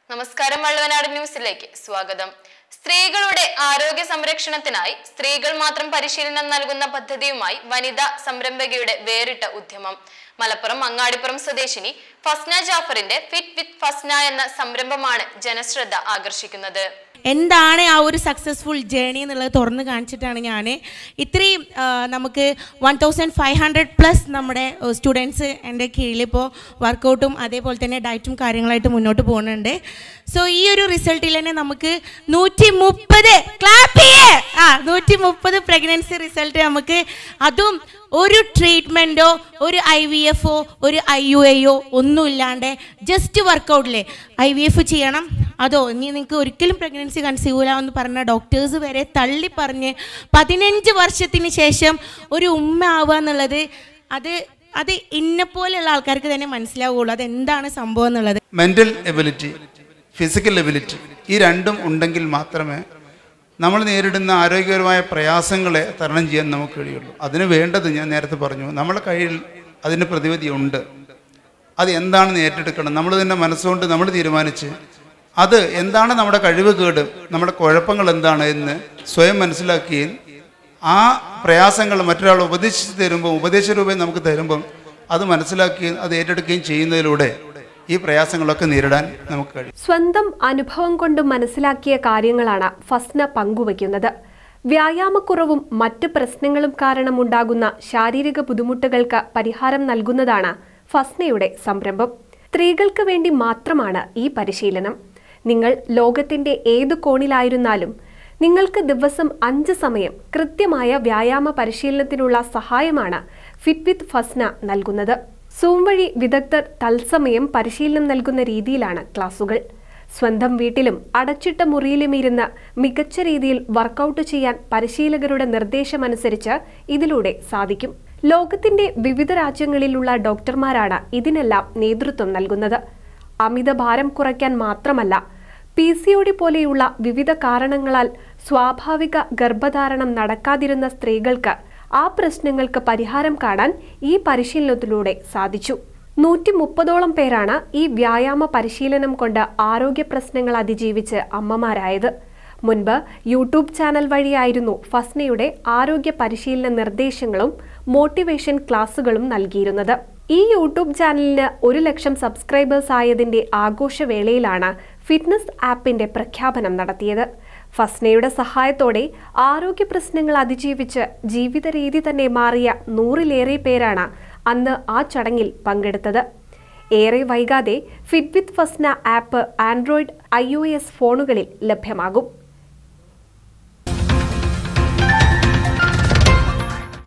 നമസ്കാരം വള്ളുവനാട് ന്യൂസിലേക്ക് സ്വാഗതം സ്ത്രീകളുടെ ആരോഗ്യ സംരക്ഷണത്തിനായി സ്ത്രീകൾ മാത്രം പരിശീലനം നൽകുന്ന പദ്ധതിയുമായി വനിതാ സംരംഭകയുടെ വേറിട്ട ഉദ്യമം മലപ്പുറം അങ്ങാടിപ്പുറം സ്വദേശിനി ഫസ്ന ജാഫറിന്റെ ഫിറ്റ് വിത്ത് ഫസ്ന എന്ന സംരംഭമാണ് ജനശ്രദ്ധ ആകർഷിക്കുന്നത് എന്താണ് ആ ഒരു സക്സസ്ഫുൾ ജേണി എന്നുള്ളത് തുറന്ന് കാണിച്ചിട്ടാണ് ഞാൻ ഇത്രയും ആ, നമുക്ക് one thousand five hundred plus നമ്മുടെ സ്റ്റുഡൻസ് എൻ്റെ കീഴിൽ ഇപ്പോൾ വർക്കൗട്ടും അതേപോലെ തന്നെ ഡയറ്റും കാര്യങ്ങളായിട്ട് മുന്നോട്ട് പോകുന്നുണ്ട് സോ ഈ ഒരു റിസൾട്ടിൽ തന്നെ നമുക്ക് നൂറ്റി മുപ്പത് ക്ലാപ്പ് ചെയ്യേ ആ നൂറ്റി മുപ്പത് പ്രഗ്നൻസി റിസൾട്ട് നമുക്ക് അതും ഒരു ട്രീറ്റ്മെൻറ്റോ ഒരു ഐ വി എഫോ ഒരു ഐ യു എയോ ഒന്നുമില്ലാണ്ട് ജസ്റ്റ് വർക്കൗട്ടില്ലേ ഐ വി എഫ് ചെയ്യണം അതോ ഇനി നിങ്ങൾക്ക് ഒരിക്കലും പ്രഗ്നൻസി കൺസീവ് എന്ന് പറഞ്ഞ ഡോക്ടേഴ്സ് വരെ തള്ളി പറഞ്ഞ് പതിനഞ്ച് വർഷത്തിന് ശേഷം ഒരു ഉമ്മ ആവുക എന്നുള്ളത് അത് അത് ഇന്നെപ്പോലെയുള്ള ആൾക്കാർക്ക് തന്നെ മനസ്സിലാവുള്ളൂ അത് എന്താണ് സംഭവം എന്നുള്ളത് മെൻ്റൽ എബിലിറ്റി ഫിസിക്കൽ എബിലിറ്റി ഈ രണ്ടും ഉണ്ടെങ്കിൽ മാത്രമേ നമ്മൾ നേരിടുന്ന ആരോഗ്യപരമായ പ്രയാസങ്ങളെ തരണം ചെയ്യാൻ നമുക്ക് കഴിയുള്ളൂ അതിന് വേണ്ടത് ഞാൻ നേരത്തെ പറഞ്ഞു നമ്മുടെ കയ്യിൽ അതിന് പ്രതിവിധി ഉണ്ട് അത് എന്താണെന്ന് ഏറ്റെടുക്കണം നമ്മൾ തന്നെ മനസ്സുകൊണ്ട് നമ്മൾ തീരുമാനിച്ച് അത് എന്താണ് നമ്മുടെ കഴിവ് കേട് നമ്മുടെ കുഴപ്പങ്ങൾ എന്താണ് എന്ന് സ്വയം മനസ്സിലാക്കുകയും ആ പ്രയാസങ്ങൾ മറ്റൊരാൾ ഉപദേശിച്ച് തരുമ്പോൾ ഉപദേശ രൂപം നമുക്ക് തരുമ്പം അത് മനസ്സിലാക്കുകയും അത് ഏറ്റെടുക്കുകയും ചെയ്യുന്നതിലൂടെ ഈ പ്രയാസങ്ങളൊക്കെ നേരിടാൻ നമുക്ക് കഴിയും സ്വന്തം അനുഭവം കൊണ്ട് മനസ്സിലാക്കിയ കാര്യങ്ങളാണ് ഫസ്ന പങ്കുവയ്ക്കുന്നത് വ്യായാമക്കുറവും മറ്റ് പ്രശ്നങ്ങളും കാരണമുണ്ടാകുന്ന ശാരീരിക ബുദ്ധിമുട്ടുകൾക്ക് പരിഹാരം നൽകുന്നതാണ് ഫസ്നയുടെ സംരംഭം സ്ത്രീകൾക്ക് വേണ്ടി മാത്രമാണ് ഈ പരിശീലനം നിങ്ങൾ ലോകത്തിന്റെ ഏതു കോണിലായിരുന്നാലും നിങ്ങൾക്ക് ദിവസം അഞ്ച് സമയം കൃത്യമായ വ്യായാമ പരിശീലനത്തിനുള്ള സഹായമാണ് ഫിറ്റ് വിത്ത് ഫസ്ന നൽകുന്നത് സൂം വഴി വിദഗ്ധർ തത്സമയം പരിശീലനം നൽകുന്ന രീതിയിലാണ് ക്ലാസുകൾ സ്വന്തം വീട്ടിലും അടച്ചിട്ട മുറിയിലും ഇരുന്ന് മികച്ച രീതിയിൽ വർക്കൗട്ട് ചെയ്യാൻ പരിശീലകരുടെ നിർദ്ദേശമനുസരിച്ച് ഇതിലൂടെ സാധിക്കും ലോകത്തിന്റെ വിവിധ രാജ്യങ്ങളിലുള്ള ഡോക്ടർമാരാണ് ഇതിനെല്ലാം നേതൃത്വം നൽകുന്നത് അമിതഭാരം കുറയ്ക്കാൻ മാത്രമല്ല പി സി ഒ ഡി പോലെയുള്ള വിവിധ കാരണങ്ങളാൽ സ്വാഭാവിക ഗർഭധാരണം നടക്കാതിരുന്ന സ്ത്രീകൾക്ക് ആ പ്രശ്നങ്ങൾക്ക് പരിഹാരം കാണാൻ ഈ പരിശീലനത്തിലൂടെ സാധിച്ചു നൂറ്റി മുപ്പതോളം പേരാണ് ഈ വ്യായാമ പരിശീലനം കൊണ്ട് ആരോഗ്യ പ്രശ്നങ്ങൾ അതിജീവിച്ച് അമ്മമാരായത് മുൻപ് യൂട്യൂബ് ചാനൽ വഴിയായിരുന്നു ഫസ്നയുടെ ആരോഗ്യ പരിശീലന നിർദ്ദേശങ്ങളും മോട്ടിവേഷൻ ക്ലാസുകളും നൽകിയിരുന്നത് ഈ യൂട്യൂബ് ചാനലിന് ഒരു ലക്ഷം സബ്സ്ക്രൈബേഴ്സ് ആയതിന്റെ ആഘോഷവേളയിലാണ് ഫിറ്റ്നസ് ആപ്പിന്റെ പ്രഖ്യാപനം നടത്തിയത് ഫസ്നയുടെ സഹായത്തോടെ ആരോഗ്യ പ്രശ്നങ്ങൾ അതിജീവിച്ച് ജീവിത രീതി തന്നെ മാറിയ നൂറിലേറെ പേരാണ് അന്ന് ആ ചടങ്ങിൽ പങ്കെടുത്തത് ഏറെ വൈകാതെ fit with Fasna app Android ഐ ഫോണുകളിൽ ലഭ്യമാകും